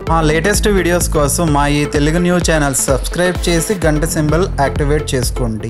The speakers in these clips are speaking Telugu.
మా లేటెస్ట్ వీడియోస్ కోసం మా ఈ తెలుగు న్యూస్ ఛానల్ సబ్స్క్రైబ్ చేసి గంట సింబల్ యాక్టివేట్ చేసుకోండి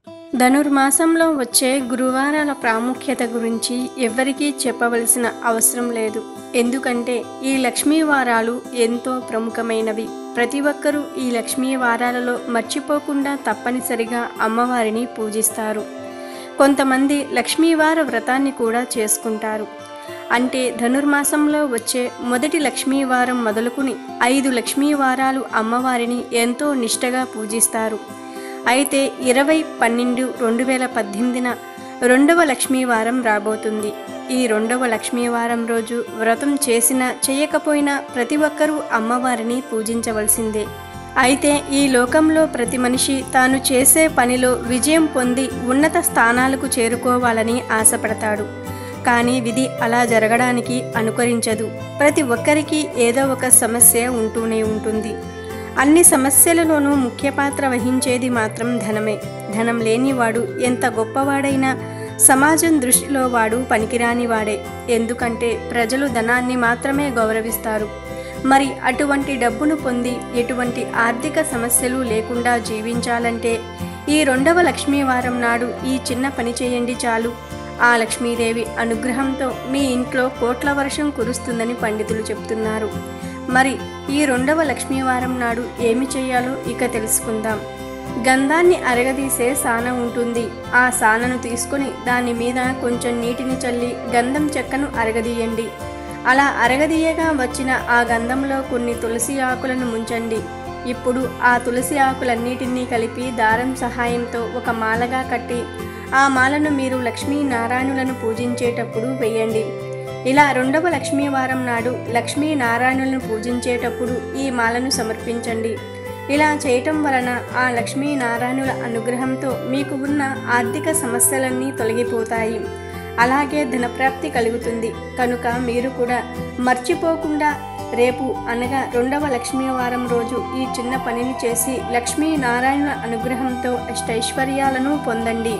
ధనుర్మాసంలో వచ్చే గురువారాల ప్రాముఖ్యత గురించి ఎవ్వరికీ చెప్పవలసిన అవసరం లేదు ఎందుకంటే ఈ లక్ష్మీ వారాలు ఎంతో ప్రముఖమైనవి ప్రతి ఒక్కరూ ఈ లక్ష్మీ వారాలలో మర్చిపోకుండా తప్పనిసరిగా అమ్మవారిని పూజిస్తారు కొంతమంది లక్ష్మీవార వ్రతాన్ని కూడా చేసుకుంటారు అంటే ధనుర్మాసంలో వచ్చే మొదటి లక్ష్మీవారం మొదలుకుని ఐదు లక్ష్మీవారాలు అమ్మవారిని ఎంతో నిష్టగా పూజిస్తారు అయితే ఇరవై పన్నెండు రెండు వేల పద్దెనిమిదిన రెండవ లక్ష్మీవారం రాబోతుంది ఈ రెండవ లక్ష్మీవారం రోజు వ్రతం చేసినా చేయకపోయినా ప్రతి ఒక్కరూ అమ్మవారిని పూజించవలసిందే అయితే ఈ లోకంలో ప్రతి మనిషి తాను చేసే పనిలో విజయం పొంది ఉన్నత స్థానాలకు చేరుకోవాలని ఆశపడతాడు కానీ విధి అలా జరగడానికి అనుకరించదు ప్రతి ఒక్కరికి ఏదో ఒక సమస్య ఉంటూనే ఉంటుంది అన్ని సమస్యలలోనూ ముఖ్య పాత్ర వహించేది మాత్రం ధనమే ధనం లేనివాడు ఎంత గొప్పవాడైనా సమాజం దృష్టిలో వాడు పనికిరాని వాడే ఎందుకంటే ప్రజలు ధనాన్ని మాత్రమే గౌరవిస్తారు మరి అటువంటి డబ్బును పొంది ఎటువంటి ఆర్థిక సమస్యలు లేకుండా జీవించాలంటే ఈ రెండవ లక్ష్మీవారం నాడు ఈ చిన్న పని చేయండి చాలు ఆ లక్ష్మీదేవి అనుగ్రహంతో మీ ఇంట్లో కోట్ల వర్షం కురుస్తుందని పండితులు చెప్తున్నారు మరి ఈ రెండవ లక్ష్మీవారం నాడు ఏమి చేయాలో ఇక తెలుసుకుందాం గంధాన్ని అరగదీసే సాన ఉంటుంది ఆ సానను తీసుకొని దాని మీద కొంచెం నీటిని చల్లి గంధం చెక్కను అరగదీయండి అలా అరగదీయగా వచ్చిన ఆ గంధంలో కొన్ని తులసి ఆకులను ముంచండి ఇప్పుడు ఆ తులసి ఆకులన్నిటినీ కలిపి దారం సహాయంతో ఒక మాలగా కట్టి ఆ మాలను మీరు లక్ష్మీనారాయణులను పూజించేటప్పుడు వేయండి ఇలా రెండవ లక్ష్మీవారం నాడు లక్ష్మీనారాయణులను పూజించేటప్పుడు ఈ మాలను సమర్పించండి ఇలా చేయటం వలన ఆ లక్ష్మీనారాయణుల అనుగ్రహంతో మీకు ఉన్న ఆర్థిక సమస్యలన్నీ తొలగిపోతాయి అలాగే ధనప్రాప్తి కలుగుతుంది కనుక మీరు కూడా మర్చిపోకుండా రేపు అనగా రెండవ లక్ష్మీవారం రోజు ఈ చిన్న పనిని చేసి లక్ష్మీనారాయణుల అనుగ్రహంతో అష్టైశ్వర్యాలను పొందండి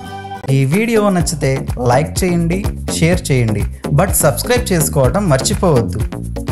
ఈ వీడియో నచ్చితే లైక్ చేయండి షేర్ చేయండి బట్ సబ్స్క్రైబ్ చేసుకోవడం మర్చిపోవద్దు